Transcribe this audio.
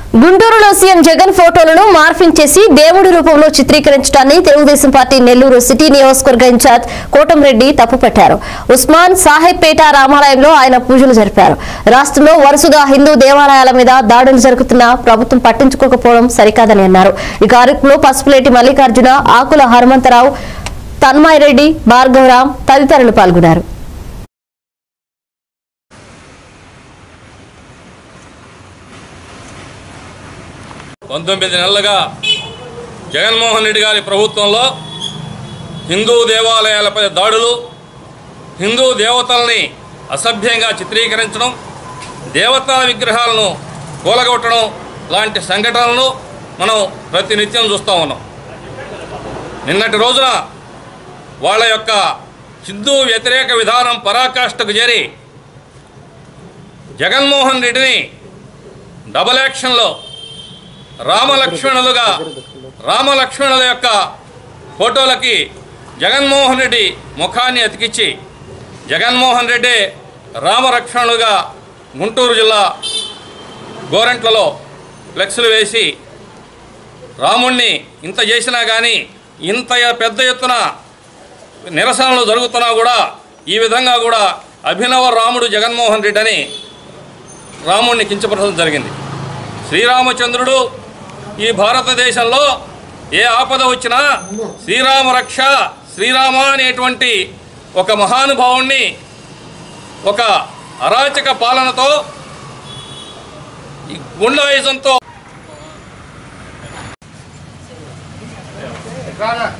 గుంటూరులో సీఎం జగన్ ఫోటోలను మార్ఫింగ్ చేసి దేవుడి రూపంలో చిత్రీకరించడాన్ని తెలుగుదేశం పార్టీ నెల్లూరు సిటీ నియోజకవర్గ ఇన్ఛార్జ్ కోటంరెడ్డి తప్పుపట్టారు ఉస్మాన్ సాహెబ్పేట రామాలయంలో ఆయన పూజలు జరిపారు రాష్ట్రంలో వరుసగా హిందూ దేవాలయాల మీద దాడులు జరుగుతున్నా ప్రభుత్వం పట్టించుకోకపోవడం సరికాదని అన్నారు ఈ కార్యక్రమంలో పసుపులేటి మల్లికార్జున ఆకుల హనుమంతరావు తన్మయ్ రెడ్డి భార్గవరాం తదితరులు పాల్గొన్నారు పంతొమ్మిది నెలలుగా జగన్మోహన్ రెడ్డి గారి ప్రభుత్వంలో హిందూ దేవాలయాలపై దాడులు హిందూ దేవతల్ని అసభ్యంగా చిత్రీకరించడం దేవతా విగ్రహాలను కూలగొట్టడం లాంటి సంఘటనలను మనం ప్రతినిత్యం చూస్తూ ఉన్నాం నిన్నటి రోజున వాళ్ళ యొక్క హిందూ వ్యతిరేక విధానం పరాకాష్ఠకు చేరి జగన్మోహన్ రెడ్డిని డబల్ యాక్షన్లో రామలక్ష్మణులుగా రామలక్ష్మణుల యొక్క ఫోటోలకి జగన్మోహన్ రెడ్డి ముఖాన్ని అతికిచ్చి జగన్మోహన్ రెడ్డి రామలక్ష్మణులుగా గుంటూరు జిల్లా గోరంట్లలో ఫ్లెక్సులు వేసి రాముణ్ణి ఇంత చేసినా కానీ ఇంత పెద్ద ఎత్తున నిరసనలు జరుగుతున్నా కూడా ఈ విధంగా కూడా అభినవ రాముడు జగన్మోహన్ రెడ్డి అని రాముణ్ణి కించపరచడం జరిగింది శ్రీరామచంద్రుడు ఈ భారతదేశంలో ఏ ఆపద వచ్చినా శ్రీరామ రక్ష శ్రీరామ అనేటువంటి ఒక మహానుభావుణ్ణి ఒక అరాచక పాలనతో ఈ గుండాయిజంతో రారా